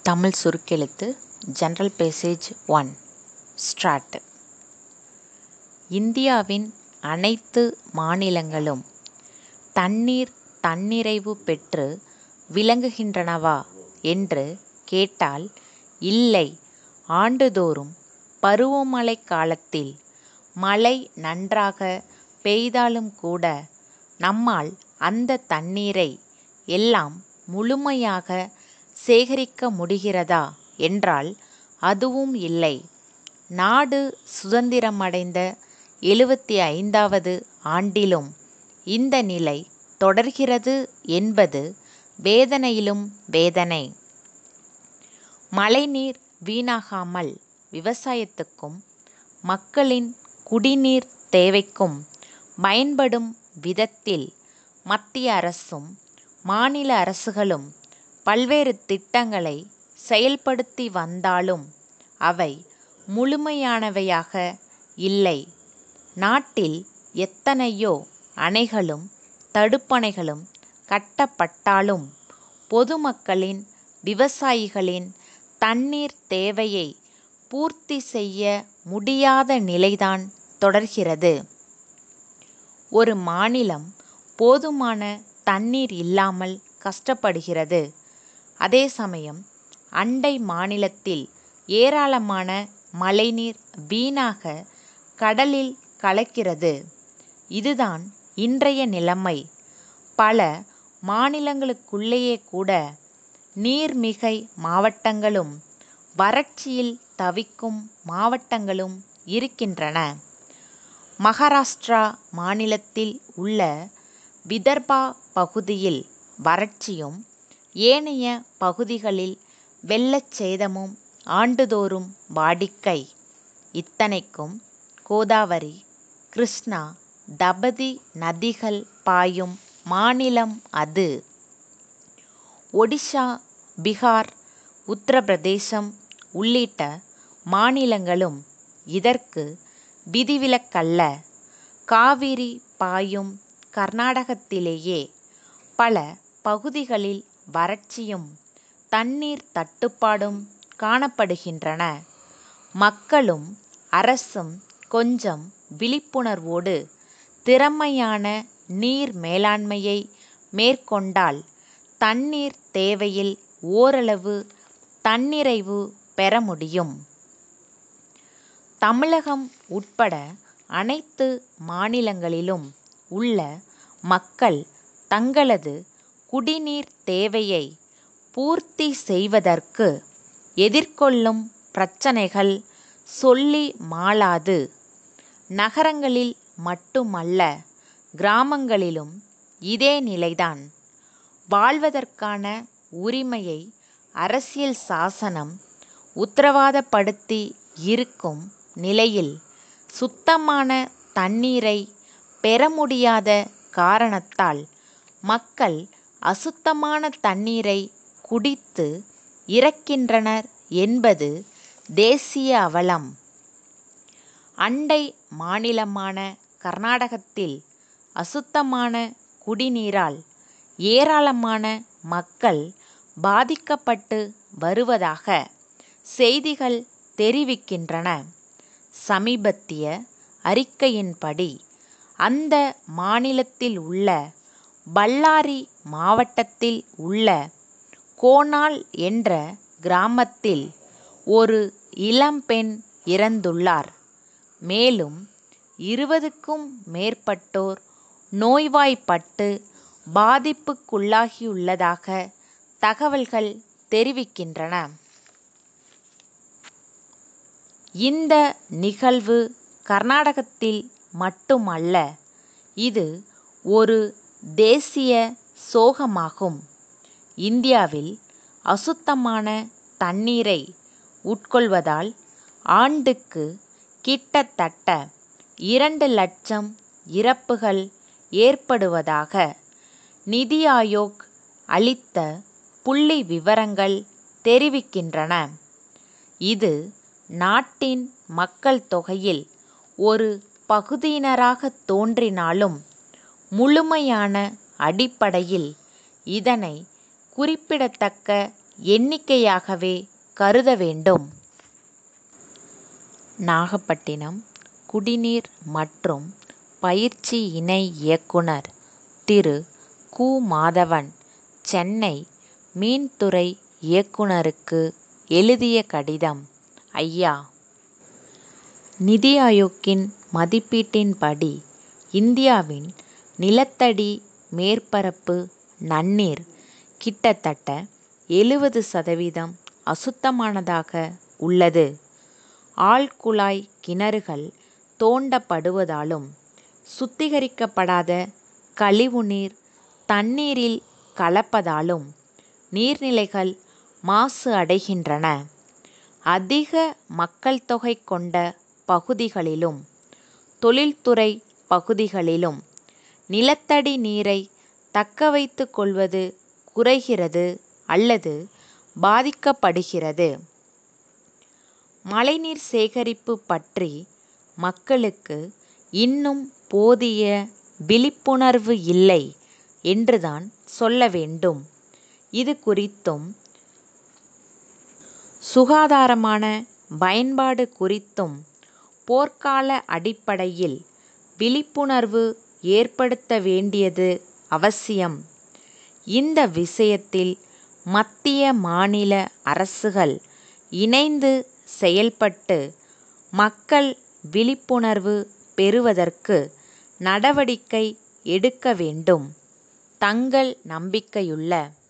தமிழ் சுருக்கெழுத்து general passage one strait இந்தியாவின் அனைத்து மாநிலங்களும் தண்ணீர் தன்னிறைவு பெற்று விளங்குகின்றனவா என்று கேட்டால் இல்லை ஆண்டுதோறும் பருவமழை காலத்தில் மழை நன்றாக பெய்தாலும் கூட நம்மால் அந்த தண்ணீரை எல்லாம் முழுமையாக சேகரிக்க முடிகிறதா என்றால் அதுவும் இல்லை நாடு சுதந்திரமடைந்த எழுபத்தி ஐந்தாவது ஆண்டிலும் இந்த நிலை தொடர்கிறது என்பது வேதனையிலும் வேதனை மழைநீர் வீணாகாமல் விவசாயத்துக்கும் மக்களின் குடிநீர் தேவைக்கும் பயன்படும் விதத்தில் மத்திய அரசும் மாநில அரசுகளும் பல்வேறு திட்டங்களை செயல்படுத்தி வந்தாலும் அவை முழுமையானவையாக இல்லை நாட்டில் எத்தனையோ அணைகளும் தடுப்பணைகளும் கட்டப்பட்டாலும் பொதுமக்களின் விவசாயிகளின் தண்ணீர் தேவையை பூர்த்தி செய்ய முடியாத நிலைதான் தொடர்கிறது ஒரு மாநிலம் போதுமான தண்ணீர் இல்லாமல் கஷ்டப்படுகிறது அதே சமயம் அண்டை மாநிலத்தில் ஏராளமான மழைநீர் வீணாக கடலில் கலக்கிறது இதுதான் இன்றைய நிலைமை பல மாநிலங்களுக்குள்ளேயே கூட நீர்மிகை மாவட்டங்களும் வறட்சியில் தவிக்கும் மாவட்டங்களும் இருக்கின்றன மகாராஷ்டிரா மாநிலத்தில் உள்ள விதர்பா பகுதியில் வறட்சியும் ஏனைய பகுதிகளில் வெள்ளச்சேதமும் ஆண்டுதோறும் வாடிக்கை இத்தனைக்கும் கோதாவரி கிருஷ்ணா தபதி நதிகள் பாயும் மாநிலம் அது ஒடிஷா பீகார் உத்தரப்பிரதேசம் உள்ளிட்ட மாநிலங்களும் இதற்கு விதிவிலக்கல்ல காவிரி பாயும் கர்நாடகத்திலேயே பல பகுதிகளில் வறட்சியும் தண்ணீர் தட்டுப்பாடும் காணப்படுகின்றன மக்களும் அரசும் கொஞ்சம் விழிப்புணர்வோடு திறமையான நீர் மேலாண்மையை மேற்கொண்டால் தண்ணீர் தேவையில் ஓரளவு தன்னிறைவு பெற முடியும் தமிழகம் உட்பட அனைத்து மாநிலங்களிலும் உள்ள மக்கள் தங்களது குடிநீர் தேவையை பூர்த்தி செய்வதற்கு எதிர்கொள்ளும் பிரச்சனைகள் சொல்லி மாளாது நகரங்களில் மட்டுமல்ல கிராமங்களிலும் இதே நிலைதான் வாழ்வதற்கான உரிமையை அரசியல் சாசனம் உத்தரவாதப்படுத்தி இருக்கும் நிலையில் சுத்தமான தண்ணீரை பெற முடியாத காரணத்தால் மக்கள் அசுத்தமான தண்ணீரை குடித்து இறக்கின்றனர் என்பது தேசிய அவலம் அண்டை மாநிலமான கர்நாடகத்தில் அசுத்தமான குடிநீரால் ஏராளமான மக்கள் பாதிக்கப்பட்டு வருவதாக செய்திகள் தெரிவிக்கின்றன சமீபத்திய அறிக்கையின்படி அந்த மாநிலத்தில் உள்ள பல்லாரி மாவட்டத்தில் உள்ள கோனால் என்ற கிராமத்தில் ஒரு இளம்பெண் இறந்துள்ளார் மேலும் இருபதுக்கும் மேற்பட்டோர் நோய்வாய்ப்பட்டு பாதிப்புக்குள்ளாகியுள்ளதாக தகவல்கள் தெரிவிக்கின்றன இந்த நிகழ்வு கர்நாடகத்தில் மட்டுமல்ல இது ஒரு தேசிய சோகமாகும் இந்தியாவில் அசுத்தமான தண்ணீரை உட்கொள்வதால் ஆண்டுக்கு கிட்டத்தட்ட இரண்டு லட்சம் இறப்புகள் ஏற்படுவதாக நிதி ஆயோக் அளித்த புள்ளி விவரங்கள் தெரிவிக்கின்றன இது நாட்டின் மக்கள் தொகையில் ஒரு பகுதியினராக தோன்றினாலும் முழுமையான அடிப்படையில் இதனை குறிப்பிடத்தக்க எண்ணிக்கையாகவே கருத வேண்டும். நாகப்பட்டினம் குடிநீர் மற்றும் பயிற்சி இணை இயக்குனர் திரு. கு. மாதவன் சென்னை மீன்துறை இயக்குனருக்கு எழுதிய கடிதம் ஐயா! நிதி ஆயோக்கின் மதிப்பீட்டின்படி இந்தியாவின் நிலத்தடி மேற்பரப்பு நன்னீர் கிட்டத்தட்ட எழுவது சதவீதம் அசுத்தமானதாக உள்ளது. ஆழ்குழாய் கிணறுகள் தோண்டப்படுவதாலும் சுத்திகரிக்கப்படாத கழிவுநீர் தண்ணீரில் கலப்பதாலும் நீர்நிலைகள் மாசு அடைகின்றன. அதிக மக்கள் தொகை கொண்ட பகுதிகளிலும் தொழில்துறை பகுதிகளிலும் நிலத்தடி நீரை தக்க வைத்துக் கொள்வது குறைகிறது அல்லது பாதிக்கப்படுகிறது. மழைநீர் சேகரிப்பு பற்றி மக்களுக்கு இன்னும் போதிய விழிப்புணர்வு இல்லை என்றுதான் சொல்ல வேண்டும். இது குறித்தும் சுகாதாரமான பயன்பாடு குறித்தும் போர்க்கால அடிப்படையில் விழிப்புணர்வு ஏற்படுத்த வேண்டியது அவசியம். இந்த விஷயத்தில் மத்திய மாநில அரசுகள் இணைந்து செயல்பட்டு மக்கள் விழிப்புணர்வு பெறுவதற்கு நடவடிக்கை எடுக்க வேண்டும். தங்கள் நம்பிக்கையுள்ள